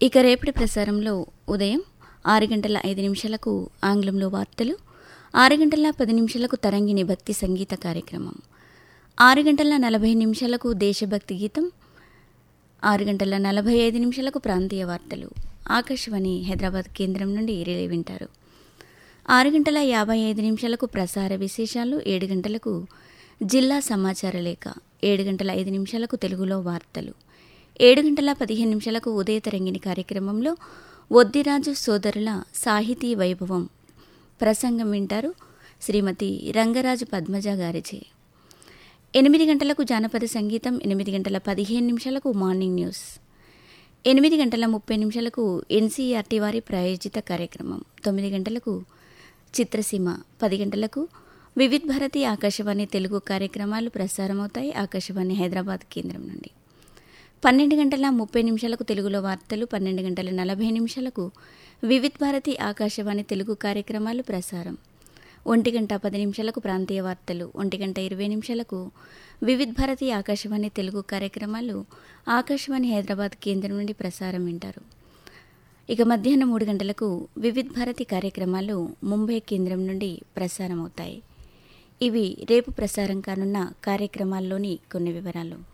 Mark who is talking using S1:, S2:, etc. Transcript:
S1: ఇక రేపటి ప్రసారంలో ఉదయం ఆరు గంటల ఐదు నిమిషాలకు ఆంగ్లంలో వార్తలు ఆరు గంటల పది నిమిషాలకు తరంగిణి భక్తి సంగీత కార్యక్రమం ఆరు గంటల నలభై నిమిషాలకు దేశభక్తి గీతం ఆరు గంటల నలభై ఐదు నిమిషాలకు ప్రాంతీయ వార్తలు ఆకాశవాణి హైదరాబాద్ కేంద్రం నుండి రిలే వింటారు ఆరు గంటల యాభై ఐదు నిమిషాలకు ప్రసార విశేషాలు ఏడు గంటలకు జిల్లా సమాచార లేఖ ఏడు గంటల ఐదు నిమిషాలకు తెలుగులో వార్తలు ఏడు గంటల పదిహేను నిమిషాలకు ఉదయ తరంగిణి కార్యక్రమంలో ఒద్దిరాజు సోదరుల సాహితీ వైభవం ప్రసంగం వింటారు శ్రీమతి రంగరాజు పద్మజ గారిచే ఎనిమిది గంటలకు జానపద సంగీతం ఎనిమిది గంటల పదిహేను నిమిషాలకు మార్నింగ్ న్యూస్ ఎనిమిది గంటల ముప్పై నిమిషాలకు ఎన్సీఆర్టీ వారి ప్రాయోజిత కార్యక్రమం తొమ్మిది గంటలకు చిత్రసీమ పది గంటలకు వివిధ్ భారతి ఆకాశవాణి తెలుగు కార్యక్రమాలు ప్రసారమవుతాయి ఆకాశవాణి హైదరాబాద్ కేంద్రం నుండి పన్నెండు గంటల ముప్పై నిమిషాలకు తెలుగులో వార్తలు పన్నెండు గంటల నలభై నిమిషాలకు వివిధ్ భారతి ఆకాశవాణి తెలుగు కార్యక్రమాలు ప్రసారం ఒంటి గంట పది నిమిషాలకు ప్రాంతీయ వార్తలు ఒంటి గంట ఇరవై నిమిషాలకు వివిధ్ భారతి ఆకాశవాణి తెలుగు కార్యక్రమాలు ఆకాశవాణి హైదరాబాద్ కేంద్రం నుండి ప్రసారం వింటారు ఇక మధ్యాహ్నం మూడు గంటలకు వివిధ్ భారతి కార్యక్రమాలు ముంబై కేంద్రం నుండి ప్రసారం అవుతాయి ఇవి రేపు ప్రసారం కానున్న కార్యక్రమాల్లోని కొన్ని వివరాలు